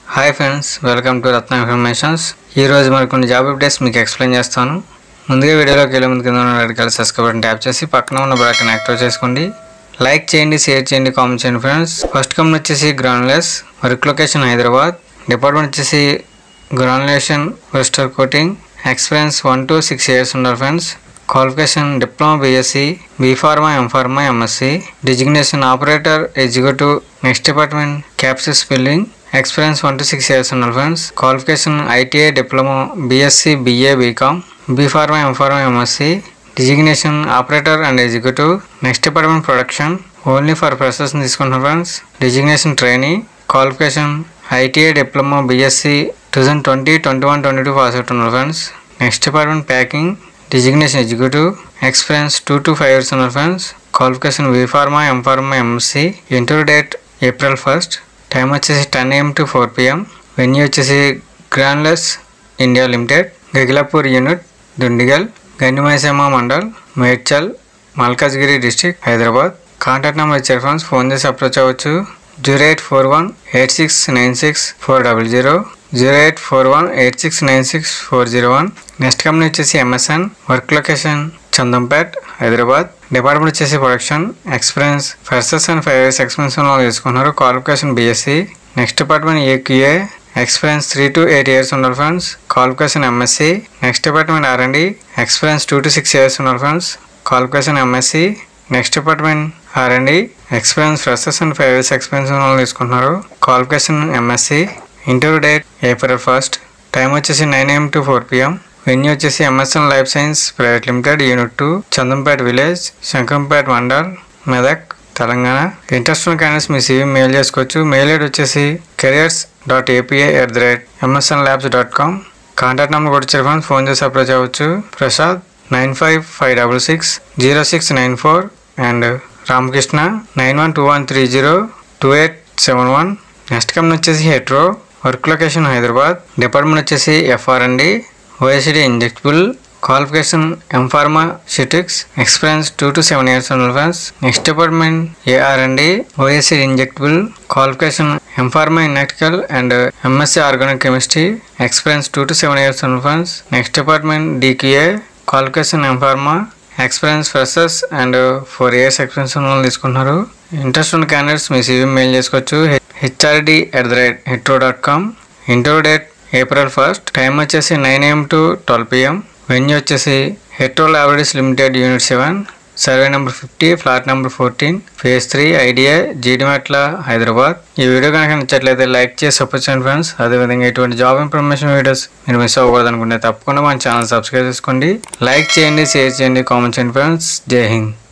hi friends welcome to Ratna informations ఈ రోజు మరి కొన్ని జాబ్ అప్డేట్స్ మీకు ఎక్స్ప్లెయిన్ చేస్తాను ముందుగా వీడియోలోకి వెళ్ళే ముందు కింద ఉన్న red colour subscribe button tap చేసి పక్కన ఉన్న బటన్ యాక్టివ్ చేసుకోండి లైక్ చేయండి షేర్ చేయండి కామెంట్ చేయండి ఫ్రెండ్స్ ఫస్ట్ కంపెనీ వచ్చేసి Granules work location Hyderabad department వచ్చేసి granulation wurster coating experience one to six years ఉన్నారు friends qualification diploma BSc B pharma M pharma MSc designation operator executive next department capsules filling experience one to six years ఉన్నారు friends qualification ITI diploma BSc BA BCom be pharma M pharma MSc designation operator and executive next department production only for freshers తీసుకుంటున్నారు friends designation training qualification ITI diploma BSc two thousand twenty twenty one twenty two pass out ఉన్నారు friends next department packing designation executive experience two to five years ఉన్నారు friends qualification B pharma M pharma MSc interview date April first time వచ్చేసి ten AM to four PM venue వచ్చేసి Granules India limited Gagillapur unit Dundigal Gandimaisamma mandal Medchal Malkajgiri district Hyderabad contact number ఇచ్చారు friends phone చేసి approach అవ్వచ్చు zero eight four one eight six nine six four double zero zero eight four one eight six nine six four zero one next company వచ్చేసి MSN work location Chandampet Hyderabad department వచ్చేసి production experience freshers and five years experience ఉన్న వాళ్ళు తీసుకున్నారు qualification BSc next department AQA experience three to eight years ఉన్నారు friends qualification MSc next department R and D experience two to six years ఉన్నారు friends qualification MSc next department R and D experience freshers and five years experience ఉన్న వాళ్ళు తీసుకుంటున్నారు qualification MSc interview date April first time వచ్చేసి nine AM to four PM venue వచ్చేసి MSN life science private limited unit two Chandampeta village Shankampeta mandal Medak Telangana interest ఉన్న candidates మీ CV mail చేసుకోవచ్చు mail ID వచ్చేసి careers dot API at the rate MSN labs dot com contact number కూడా ఇచ్చారు friends phone చేసి approach అవ్వచ్చు Prasad nine five five double six zero six nine four and Ramakrishna nine one two one three zero two eight seven one next company వచ్చేసి Hetero work location Hyderabad department వచ్చేసి FR and D OSD injectable qualification M pharmaceutics experience two to seven years ఉన్న friends next department AR and D OSC injectable qualification M pharma analytical and MSc organic chemistry experience two to seven years ఉన్న friends next department DQA qualification M pharma experience freshers and four years experience ఉన్న వాళ్ళు తీసుకుంటున్నారు interest ఉన్న candidates మీ CV mail చేసుకోవచ్చు HRD at the rate Hetero dot com interview date April first time వచ్చేసి nine AM to twelve PM venue వచ్చేసి Hetero laboratories limited unit seven survey number fifty flat number fourteen phase three IDA Jeedimetla Hyderabad ఈ video కనుక నచ్చట్లయితే like చేసి support చేయండి friends అదేవిధంగా ఇటువంటి job information videos మీరు మిస్ అవ్వకూడదు అనుకుంటే తప్పకుండా మన ఛానల్ సబ్స్క్రైబ్ చేసుకోండి లైక్ చేయండి షేర్ చేయండి కామెంట్ చేయండి ఫ్రెండ్స్ జై హింద్